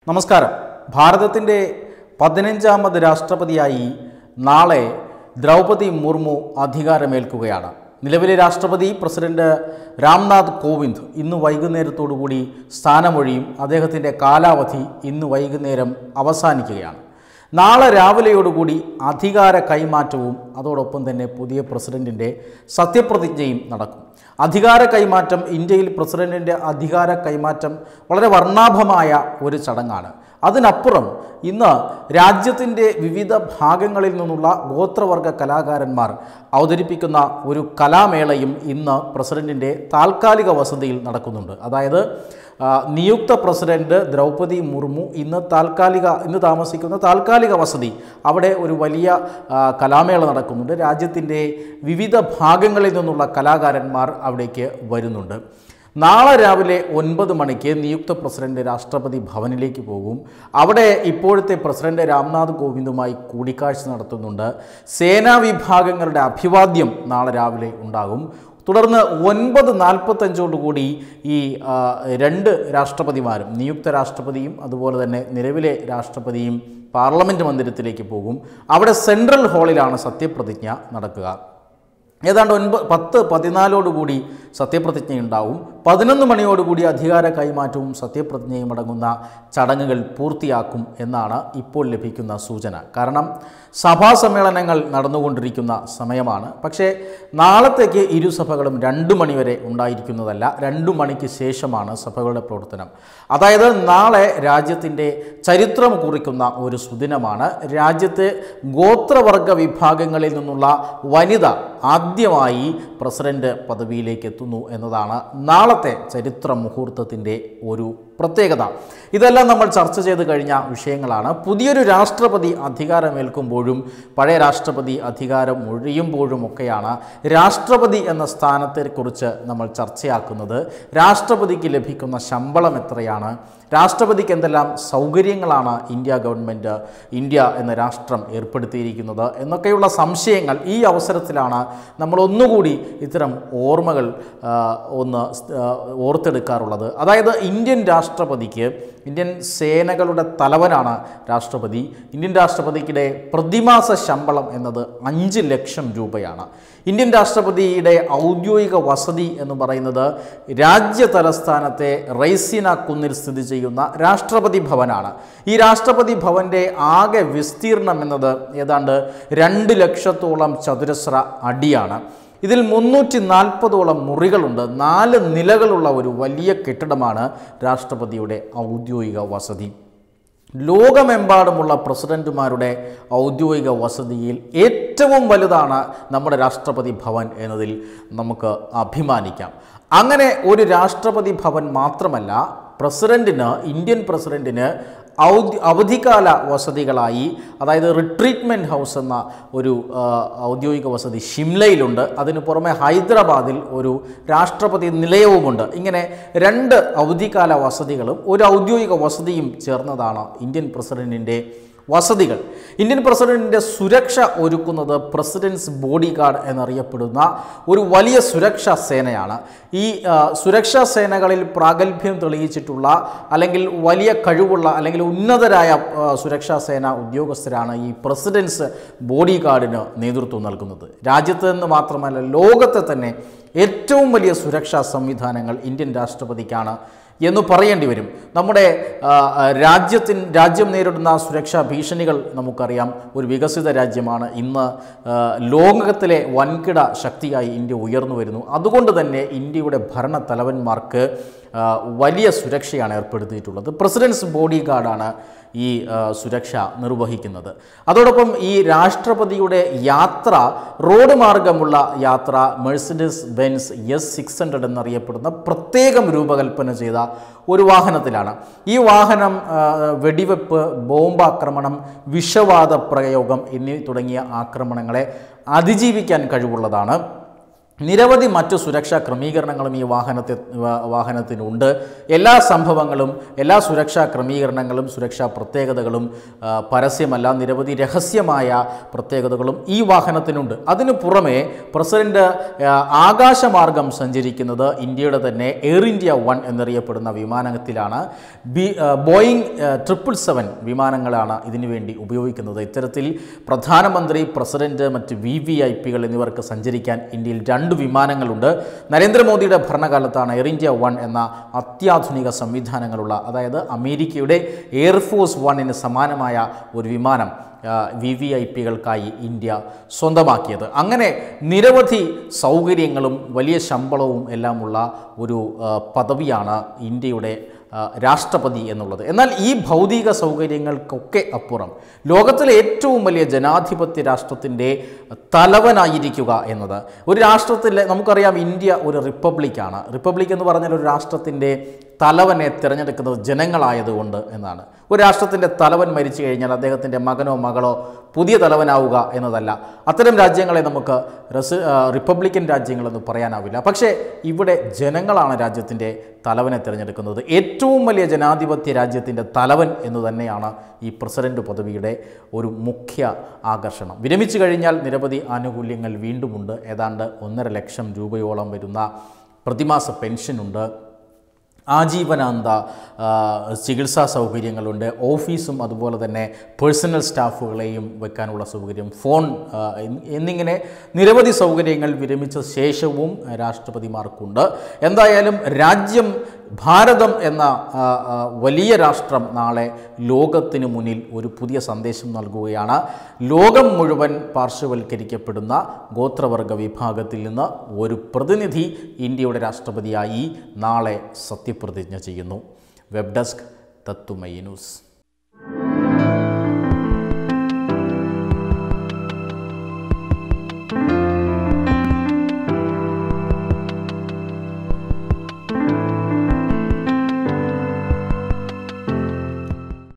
നമസ്കാരം ഭാരതത്തിൻ്റെ പതിനഞ്ചാമത് രാഷ്ട്രപതിയായി നാളെ ദ്രൗപദി മുർമു അധികാരമേൽക്കുകയാണ് നിലവിലെ രാഷ്ട്രപതി പ്രസിഡന്റ് രാംനാഥ് കോവിന്ദ് ഇന്ന് വൈകുന്നേരത്തോടുകൂടി സ്ഥാനമൊഴിയും അദ്ദേഹത്തിൻ്റെ കാലാവധി ഇന്ന് വൈകുന്നേരം അവസാനിക്കുകയാണ് നാളെ രാവിലെയോടുകൂടി അധികാര കൈമാറ്റവും അതോടൊപ്പം തന്നെ പുതിയ പ്രസിഡന്റിൻ്റെ സത്യപ്രതിജ്ഞയും നടക്കും അധികാര കൈമാറ്റം ഇന്ത്യയിൽ പ്രസിഡന്റിൻ്റെ അധികാര കൈമാറ്റം വളരെ വർണ്ണാഭമായ ഒരു ചടങ്ങാണ് അതിനപ്പുറം ഇന്ന് രാജ്യത്തിൻ്റെ വിവിധ ഭാഗങ്ങളിൽ നിന്നുള്ള ഗോത്രവർഗ കലാകാരന്മാർ അവതരിപ്പിക്കുന്ന ഒരു കലാമേളയും ഇന്ന് പ്രസിഡന്റിൻ്റെ താൽക്കാലിക വസതിയിൽ നടക്കുന്നുണ്ട് അതായത് ആ, നിയുക്ത പ്രസിഡന്റ് ദ്രൗപദി മുർമു ഇന്ന് താൽക്കാലിക ഇന്ന് താമസിക്കുന്ന താൽക്കാലിക വസതി അവിടെ ഒരു വലിയ ആ, കലാമേള നടക്കുന്നുണ്ട് രാജ്യത്തിൻ്റെ വിവിധ ഭാഗങ്ങളിൽ നിന്നുള്ള കലാകാരന്മാർ അവിടേക്ക് വരുന്നുണ്ട് നാളെ രാവിലെ ഒൻപത് മണിക്ക് നിയുക്ത പ്രസിഡന്റ് രാഷ്ട്രപതി ഭവനിലേക്ക് പോകും അവിടെ ഇപ്പോഴത്തെ പ്രസിഡന്റ് രാംനാഥ് കോവിന്ദുമായി കൂടിക്കാഴ്ച നടത്തുന്നുണ്ട് സേനാ വിഭാഗങ്ങളുടെ അഭിവാദ്യം നാളെ രാവിലെ ഉണ്ടാകും തുടർന്ന് ഒൻപത് നാൽപ്പത്തഞ്ചോടുകൂടി ഈ ആ, രണ്ട് രാഷ്ട്രപതിമാരും നിയുക്ത രാഷ്ട്രപതിയും അതുപോലെ തന്നെ നിലവിലെ രാഷ്ട്രപതിയും പാർലമെൻറ്റ് മന്ദിരത്തിലേക്ക് പോകും അവിടെ സെൻട്രൽ ഹാളിലാണ് സത്യപ്രതിജ്ഞ നടക്കുക ഏതാണ്ട് ഒൻപത് പത്ത് പതിനാലോടുകൂടി സത്യപ്രതിജ്ഞയുണ്ടാവും പതിനൊന്ന് മണിയോടുകൂടി അധികാര കൈമാറ്റവും സത്യപ്രതിജ്ഞയും അടങ്ങുന്ന ചടങ്ങുകൾ പൂർത്തിയാക്കും എന്നാണ് ഇപ്പോൾ ലഭിക്കുന്ന സൂചന കാരണം സഭാ സമ്മേളനങ്ങൾ നടന്നുകൊണ്ടിരിക്കുന്ന സമയമാണ് പക്ഷേ നാളത്തേക്ക് ഇരു സഭകളും രണ്ട് മണിവരെ ഉണ്ടായിരിക്കുന്നതല്ല രണ്ട് മണിക്ക് ശേഷമാണ് സഭകളുടെ പ്രവർത്തനം അതായത് നാളെ രാജ്യത്തിൻ്റെ ചരിത്രം കുറിക്കുന്ന ഒരു സുദിനമാണ് രാജ്യത്തെ ഗോത്രവർഗ വിഭാഗങ്ങളിൽ നിന്നുള്ള വനിത ആദ്യമായി പ്രസിഡന്റ് പദവിയിലേക്ക് എത്തുന്നു എന്നതാണ് നാളത്തെ ചരിത്ര മുഹൂർത്തത്തിൻ്റെ ഒരു പ്രത്യേകത ഇതെല്ലാം നമ്മൾ ചർച്ച ചെയ്ത് കഴിഞ്ഞ വിഷയങ്ങളാണ് പുതിയൊരു രാഷ്ട്രപതി അധികാരമേൽക്കുമ്പോഴും പഴയ രാഷ്ട്രപതി അധികാരം ഒഴിയുമ്പോഴും ഒക്കെയാണ് രാഷ്ട്രപതി എന്ന സ്ഥാനത്തെക്കുറിച്ച് നമ്മൾ ചർച്ചയാക്കുന്നത് രാഷ്ട്രപതിക്ക് ലഭിക്കുന്ന ശമ്പളം എത്രയാണ് രാഷ്ട്രപതിക്ക് എന്തെല്ലാം സൗകര്യങ്ങളാണ് ഇന്ത്യ ഗവൺമെൻറ് ഇന്ത്യ എന്ന രാഷ്ട്രം ഏർപ്പെടുത്തിയിരിക്കുന്നത് എന്നൊക്കെയുള്ള സംശയങ്ങൾ ഈ അവസരത്തിലാണ് നമ്മൾ ഒന്നുകൂടി ഇത്തരം ഓർമ്മകൾ ആ, ഒന്ന് സ്- ആ, ഓർത്തെടുക്കാറുള്ളത് അതായത് ഇന്ത്യൻ രാഷ്ട്രപതിക്ക് ഇന്ത്യൻ സേനകളുടെ തലവനാണ് രാഷ്ട്രപതി ഇന്ത്യൻ രാഷ്ട്രപതിക്കിടെ പ്രതിമാസ ശമ്പളം എന്നത് അഞ്ച് ലക്ഷം രൂപയാണ് ഇന്ത്യൻ രാഷ്ട്രപതിയുടെ ഔദ്യോഗിക വസതി എന്ന് പറയുന്നത് രാജ്യ തലസ്ഥാനത്തെ റൈസിന കുന്നിൽ സ്ഥിതി ചെയ്യുന്ന രാഷ്ട്രപതി ഭവനാണ് ഈ രാഷ്ട്രപതി ഭവൻ്റെ ആകെ വിസ്തീർണം എന്നത് ഏതാണ്ട് രണ്ട് ലക്ഷത്തോളം ചതുരശ്ര അടിയാണ് ഇതിൽ മുന്നൂറ്റി നാൽപ്പതോളം മുറികളുണ്ട് നാല് നിലകളുള്ള ഒരു വലിയ കെട്ടിടമാണ് രാഷ്ട്രപതിയുടെ ഔദ്യോഗിക വസതി ലോകമെമ്പാടുമുള്ള പ്രസിഡന്റുമാരുടെ ഔദ്യോഗിക വസതിയിൽ ഏറ്റവും വലുതാണ് നമ്മുടെ രാഷ്ട്രപതി ഭവൻ എന്നതിൽ നമുക്ക് അഭിമാനിക്കാം അങ്ങനെ ഒരു രാഷ്ട്രപതി ഭവൻ മാത്രമല്ല പ്രസിഡന്റിന് ഇന്ത്യൻ പ്രസിഡന്റിന് ഔദ്യ അവധിക്കാല വസതികളായി അതായത് റിട്രീറ്റ്മെൻറ്റ് ഹൗസ് എന്ന ഒരു ആ, ഔദ്യോഗിക വസതി ഷിംലയിലുണ്ട് അതിന് പുറമെ ഹൈദരാബാദിൽ ഒരു രാഷ്ട്രപതി നിലയവുമുണ്ട് ഇങ്ങനെ രണ്ട് അവധിക്കാല വസതികളും ഒരു ഔദ്യോഗിക വസതിയും ചേർന്നതാണ് ഇന്ത്യൻ പ്രസിഡന്റിൻ്റെ വസതികൾ ഇന്ത്യൻ പ്രസിഡന്റിൻ്റെ സുരക്ഷ ഒരുക്കുന്നത് പ്രസിഡൻസ് ബോഡി ഗാർഡ് എന്നറിയപ്പെടുന്ന ഒരു വലിയ സുരക്ഷാ സേനയാണ് ഈ ആ, സുരക്ഷാ സേനകളിൽ പ്രാഗൽഭ്യം തെളിയിച്ചിട്ടുള്ള അല്ലെങ്കിൽ വലിയ കഴിവുള്ള അല്ലെങ്കിൽ ഉന്നതരായ ആ, സുരക്ഷാ സേന ഉദ്യോഗസ്ഥരാണ് ഈ പ്രസിഡൻസ് ബോഡി ഗാർഡിന് നേതൃത്വം നൽകുന്നത് രാജ്യത്ത് നിന്ന് മാത്രമല്ല ലോകത്തെ തന്നെ ഏറ്റവും വലിയ സുരക്ഷാ സംവിധാനങ്ങൾ ഇന്ത്യൻ രാഷ്ട്രപതിക്കാണ് എന്ന് പറയേണ്ടി വരും നമ്മുടെ ആ, ആ, രാജ്യത്തിൻ രാജ്യം നേരിടുന്ന സുരക്ഷാ ഭീഷണികൾ നമുക്കറിയാം ഒരു വികസിത രാജ്യമാണ് ഇന്ന് ആ, ലോകത്തിലെ വൻകിട ശക്തിയായി ഇന്ത്യ ഉയർന്നു വരുന്നു അതുകൊണ്ട് തന്നെ ഇന്ത്യയുടെ ഭരണ തലവന്മാർക്ക് ആ, വലിയ സുരക്ഷയാണ് ഏർപ്പെടുത്തിയിട്ടുള്ളത് പ്രസിഡൻസ് ബോഡി ഗാർഡാണ് ഈ ആ, സുരക്ഷ നിർവഹിക്കുന്നത് അതോടൊപ്പം ഈ രാഷ്ട്രപതിയുടെ യാത്ര റോഡ് മാർഗമുള്ള യാത്ര Mercedes Benz S six hundred എന്നറിയപ്പെടുന്ന പ്രത്യേകം രൂപകൽപ്പന ചെയ്ത ഒരു വാഹനത്തിലാണ് ഈ വാഹനം ആ, വെടിവെപ്പ് ബോംബാക്രമണം വിഷവാത പ്രയോഗം എന്നീ തുടങ്ങിയ ആക്രമണങ്ങളെ അതിജീവിക്കാൻ കഴിവുള്ളതാണ് നിരവധി മറ്റു സുരക്ഷാ ക്രമീകരണങ്ങളും ഈ വാഹനത്തിൽ വാ- വാഹനത്തിനുണ്ട് എല്ലാ സംഭവങ്ങളും എല്ലാ സുരക്ഷാ ക്രമീകരണങ്ങളും സുരക്ഷാ പ്രത്യേകതകളും ആ, പരസ്യമല്ല നിരവധി രഹസ്യമായ പ്രത്യേകതകളും ഈ വാഹനത്തിനുണ്ട് അതിനു പുറമെ പ്രസിഡന്റ് ആ, ആകാശമാർഗം സഞ്ചരിക്കുന്നത് ഇന്ത്യയുടെ തന്നെ എയർ ഇന്ത്യ വൺ എന്നറിയപ്പെടുന്ന വിമാനത്തിലാണ് ബി ആ, ബോയിങ് ട്രിപ്പിൾ സെവൻ വിമാനങ്ങളാണ് ഇതിനു വേണ്ടി ഉപയോഗിക്കുന്നത് ഇത്തരത്തിൽ പ്രധാനമന്ത്രി പ്രസിഡന്റ് മറ്റ് വി വി ഐ പികൾ എന്നിവർക്ക് സഞ്ചരിക്കാൻ ഇന്ത്യയിൽ രണ്ട് വിമാനങ്ങളുണ്ട് നരേന്ദ്രമോദിയുടെ ഭരണകാലത്താണ് എയർ ഇന്ത്യ വൺ എന്ന അത്യാധുനിക സംവിധാനങ്ങളുള്ള അതായത് അമേരിക്കയുടെ എയർഫോഴ്സ് വണ്ണിന് സമാനമായ ഒരു വിമാനം വി വി ഐ പികൾക്കായി ഇന്ത്യ സ്വന്തമാക്കിയത് അങ്ങനെ നിരവധി സൗകര്യങ്ങളും വലിയ ശമ്പളവും എല്ലാമുള്ള ഒരു ആ, പദവിയാണ് ഇന്ത്യയുടെ ആ, രാഷ്ട്രപതി എന്നുള്ളത് എന്നാൽ ഈ ഭൗതിക സൗകര്യങ്ങൾക്കൊക്കെ അപ്പുറം ലോകത്തിലെ ഏറ്റവും വലിയ ജനാധിപത്യ രാഷ്ട്രത്തിൻ്റെ തലവനായിരിക്കുക എന്നത് ഒരു രാഷ്ട്രത്തിലെ നമുക്കറിയാം ഇന്ത്യ ഒരു റിപ്പബ്ലിക്കാണ് റിപ്പബ്ലിക് എന്ന് പറഞ്ഞാൽ ഒരു രാഷ്ട്രത്തിൻ്റെ തലവനെ തിരഞ്ഞെടുക്കുന്നത് ജനങ്ങളായതുകൊണ്ട് എന്നാണ് ഒരു രാഷ്ട്രത്തിൻ്റെ തലവൻ മരിച്ചു കഴിഞ്ഞാൽ അദ്ദേഹത്തിൻ്റെ മകനോ മകളോ പുതിയ തലവനാവുക എന്നതല്ല അത്തരം രാജ്യങ്ങളെ നമുക്ക് റെസ് ആ, റിപ്പബ്ലിക്കൻ രാജ്യങ്ങളെന്ന് പറയാനാവില്ല പക്ഷേ ഇവിടെ ജനങ്ങളാണ് രാജ്യത്തിൻ്റെ തലവനെ തിരഞ്ഞെടുക്കുന്നത് ഏറ്റവും വലിയ ജനാധിപത്യ രാജ്യത്തിൻ്റെ തലവൻ എന്ന് തന്നെയാണ് ഈ പ്രസിഡന്റ് പദവിയുടെ ഒരു മുഖ്യ ആകർഷണം വിരമിച്ചു കഴിഞ്ഞാൽ നിരവധി ആനുകൂല്യങ്ങൾ വീണ്ടുമുണ്ട് ഏതാണ്ട് ഒന്നര ലക്ഷം രൂപയോളം വരുന്ന പ്രതിമാസ പെൻഷനുണ്ട് ആജീവനാന്ത ആ, ചികിത്സാ സൗകര്യങ്ങളുണ്ട് ഓഫീസും അതുപോലെ തന്നെ പേഴ്സണൽ സ്റ്റാഫുകളെയും വെക്കാനുള്ള സൗകര്യം ഫോൺ ആ, എന്നി- എന്നിങ്ങനെ നിരവധി സൗകര്യങ്ങൾ വിരമിച്ച ശേഷവും രാഷ്ട്രപതിമാർക്കുണ്ട് എന്തായാലും രാജ്യം ഭാരതം എന്ന ആ, ആ, വലിയ രാഷ്ട്രം നാളെ ലോകത്തിന് മുന്നിൽ ഒരു പുതിയ സന്ദേശം നൽകുകയാണ് ലോകം മുഴുവൻ പാർശ്വവൽക്കരിക്കപ്പെടുന്ന ഗോത്രവർഗ വിഭാഗത്തിൽ നിന്ന് ഒരു പ്രതിനിധി ഇന്ത്യയുടെ രാഷ്ട്രപതിയായി നാളെ സത്യപ്രതിജ്ഞ ചെയ്യുന്നു വെബ് ഡെസ്ക് തത്തുമൈ ന്യൂസ്